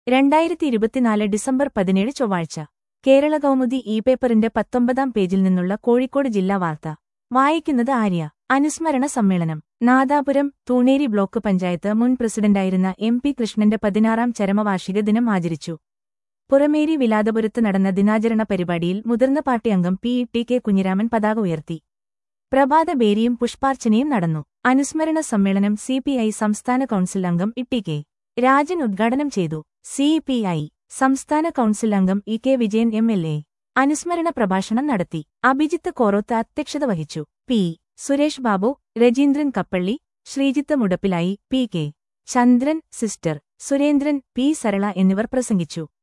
രണ്ടായിരത്തി ഇരുപത്തിനാല് ഡിസംബർ പതിനേഴ് ചൊവ്വാഴ്ച കേരള കൗമുദി ഇ പേപ്പറിന്റെ പത്തൊമ്പതാം പേജിൽ നിന്നുള്ള കോഴിക്കോട് ജില്ലാ വാർത്ത വായിക്കുന്നത് ആര്യ അനുസ്മരണ സമ്മേളനം നാദാപുരം തൂണേരി ബ്ലോക്ക് പഞ്ചായത്ത് മുൻ പ്രസിഡന്റായിരുന്ന എം പി കൃഷ്ണന്റെ പതിനാറാം ചരമവാർഷിക ദിനം ആചരിച്ചു പുറമേരി വിലാദപുരത്ത് നടന്ന ദിനാചരണ പരിപാടിയിൽ മുതിർന്ന പാർട്ടി അംഗം P E T K Kunhiraman പതാക ഉയർത്തി പ്രഭാത ബേരിയും പുഷ്പാർച്ചനയും നടന്നു അനുസ്മരണ സമ്മേളനം സി പി ഐ സംസ്ഥാന കൗൺസിൽ അംഗം ഇ ടി കെ രാജൻ ഉദ്ഘാടനം ചെയ്തു സി പി ഐ സംസ്ഥാന കൗൺസിൽ അംഗം E K Vijayan M L A അനുസ്മരണ പ്രഭാഷണം നടത്തി അഭിജിത്ത് കോറോത്ത് അധ്യക്ഷത വഹിച്ചു P Suresh Babu Rajeendran Kappally Sreejith Mudappilayi P K Chandran sister Surendran P Sarala എന്നിവർ പ്രസംഗിച്ചു